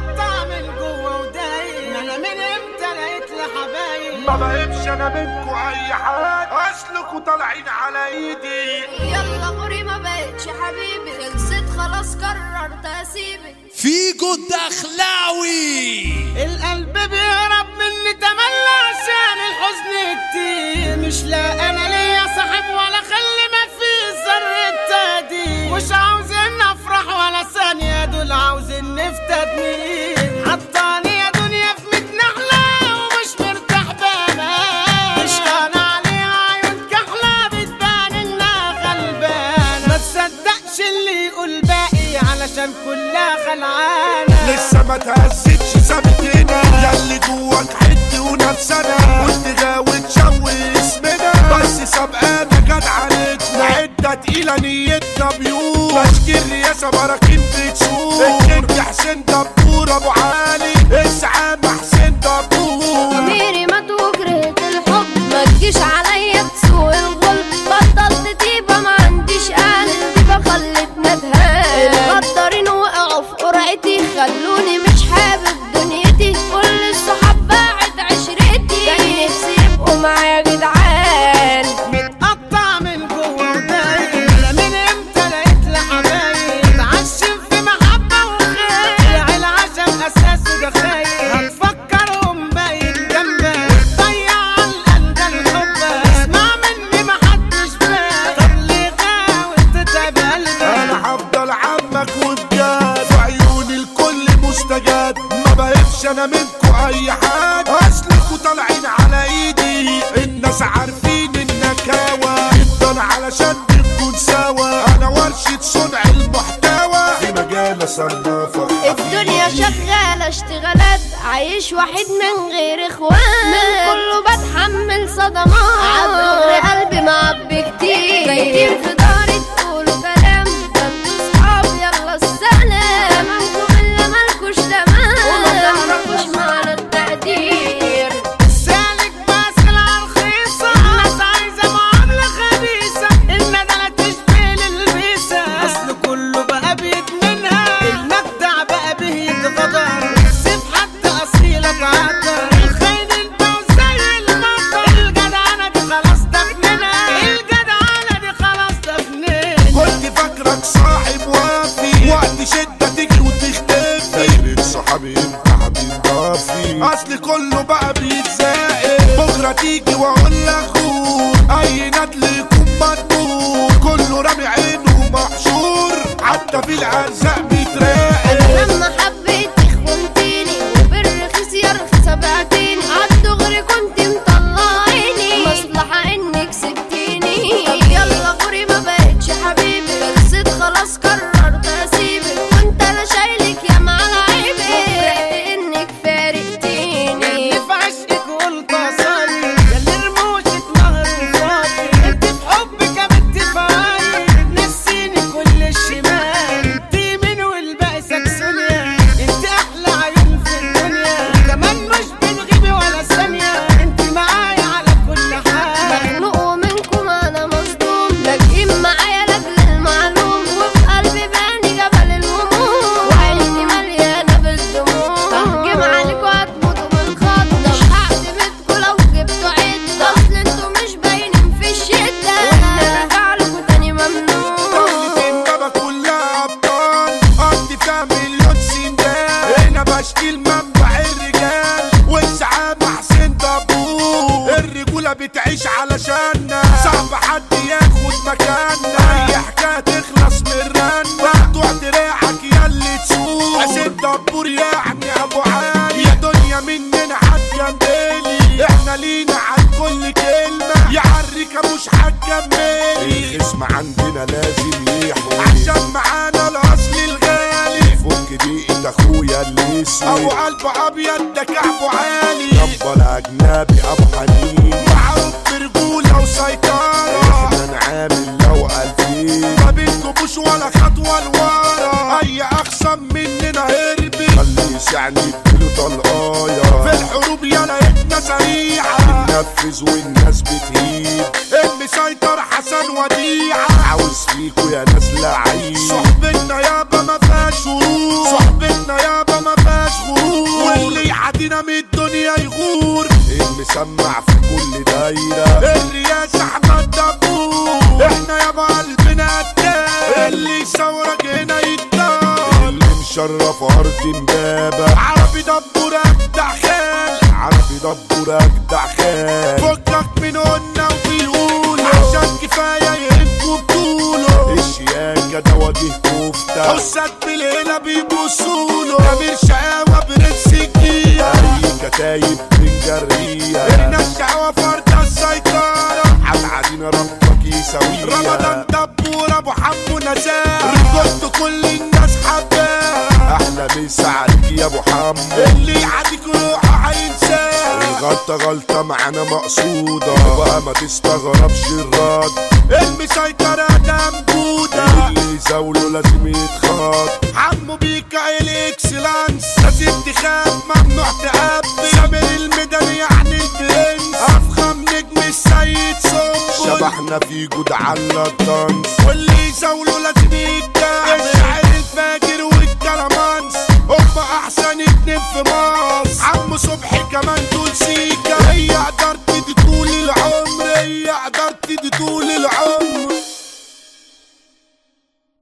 متقطع من جوه ودايق انا من امتى لقيت لحبايب ما بقيبش انا منكو اي حاجه اصلكوا طالعين على ايدي يلا غوري ما بقتش حبيبي خلصت خلاص قررت اسيبك فيجو الدخلاوي القلب بيهرب مني تملى عشان الحزن كتير مش لا انا ليا صاحب ولا خلي ما في ذرة تقدير مش عاوزين افرح ولا ثانية دول عاوزين نفتدني حطاني يا دنيا في ميت نحلة ومش مرتاح بامان مش كان عليها عيون كحلة بتبان انها غلبانة ما تصدقش اللي يقول باقي علشان كلها خلعانة لسه ما تهزتش ثابتنا ياللي جواك حد ونفسنا قلت غاوي تشوي اسمنا بس سابقانا جت عليتنا عدة تقيلة نيتنا بيور بشكي الرياسة براكين بتشوف الكينج حسين دبور ابو علي اسعام حسين دبور ضميري مات وكرهت الحب ما تجيش عليا تسوق الغل بطلت طيبة ما عنديش قلب طيبة خلتنا اتهان الغدارين وقعوا في قرعتي خلوني مش حابب دنيتي كل الصحاب باعت عشرتي كان نفسي يبقوا معايا جدعان متقطع من جوه ودايق انا من امتى لقيت لحبايب اتعشم في محبه وخير العيله عشان اساسه دخايق هتفكرهم باين جنبك وتضيع على القلب الحب اسمع مني محدش فاهم طب ليه غاوي تتعب قلبك انا هفضل عمك وبجد في عيون الكل مستجد ما بقيتش انا منكو اي حاجه اصلكوا طالعين على ايدي الناس عارفين النكاوة جدا علشان نكون سوا انا ورشة صنع المحتوى في مجال صنافة الدنيا شغالة اشتغالات عايش وحيد من غير اخوان من كله بتحمل صدمات عبر قلبي معبي كتير جايين في داري تقولوا كلام ده انتوا صحاب يلا السلام انتوا اللي مالكوش تمام وما تعرفوش معنى التقدير سالك بس العرخيصة الناس عايزة معاملة خبيثة الندلة تشبه للبيسة أصل كله بقى بيدمنها المجدع بقى به يتغدر سيب حد أصيلة تعدى الخاين انت وزي المطر الجدعنة دي خلاص دفننا الجدعنة دي خلاص دفننا كنت فاكرك صاحب وافي وقت شدة تجري وتختفي دايرة صحابي انت حبيب ضافي اصل كله بقى بيتزاقل بكرة تيجي واقول لاخوك اي ندل يكون مدبور كله رامي عينه محشور حتى في الارزاق بيتراقب لما حبيتك خنتيني وبالرخيص يا رخيصة بعتيني عالدغري كنت مطلعيني مصلحة انك سبتيني طب يلا غوري ما بقتش حبيبي خلصت خلاص قررت اسيبك وانت انا شايلك يا معلى عيبي وفرحت انك فارقتيني اللي في عشقك قلت اصلي يا اللي رموشك نهر فاضي انت في حبك يا بنت فاضي نسيني كل الشمال انت من والباقي سكسونيا انت احلى عيون في الدنيا كمان مش بتغيبي ولا ثانيه انت معايا على كل حال مخنوق منكم انا مصدوم لاجئين معايا لاجل المعلوم وفي قلبي باني جبل الهموم وعيني مليانه بالدموع ههجم عليكوا هتموتوا من خضه مش هعتمدكوا لو جبتوا عده اصل انتوا مش باينين في الشده ونرجع لكوا تاني ممنوع دولة بابا كلها ابطال قضي فيها مليون سندال هنا بشكيل منبع الرجال والزعامة حسين دبور الرجولة بتعيش علشاننا صعب حد ياخد مكاننا اي حكاية تخلص من رنا مقطوع دراعك ياللي تسوق حسين دبور يعني ابو علي يا دنيا مننا هتجنبلي احنا لينا عن كل كلمة يا عريكة مش هتكملي الخصم عندنا لازم يحوي عشان معانا الاصل الغالي فك دقيقة اخويا اللي اسود ابو قلب ابيض ده كعبه عالي يابا الاجنبي ابو حنين معروف برجولة وسيطرة احنا نعامل لو الفين ما بينكموش ولا خطوة لورا اي اخصم مننا هربي خليه يسعني اديله طلقاية في الحروب يا لقيتنا سريعة بننفذ والناس بتهيب المسيطر حسن وديعة عاوز فيكوا يا ناس لعيب صحبتنا يابا ما فيهاش ورود صحبتنا يابا ما فيهاش مشرف ارض امبابة عربي دبور اجدع خال عربي دبور اجدع خال فكك من قلنا وبيقولوا عشان كفاية يهمكوا بطوله الشياكة ده وجه كفتة حسك بالهنا بيبصوله امير شقاوة برنس الجية اي كتايب من جرية احنا الشقاوة فرد السيطرة عبعدين ربك يساويها رمضان دبور ابو حمو نزار رجلت كل الناس حباه احلى مسا عليك يا ابو حمو اللي يعديك روحه هينساه الغلطة غلطة معانا مقصودة بقى ما تستغربش الرد المسيطرة ده مجودة اللي يزاوله لازم يتخاط حمو بيكا الاكسلانس لازم تخاف ممنوع تقبل سامر الميدان يعني البرنس افخم نجم السيد صبري شبحنا في جود على الدنس واللي يزاوله لازم يتكلم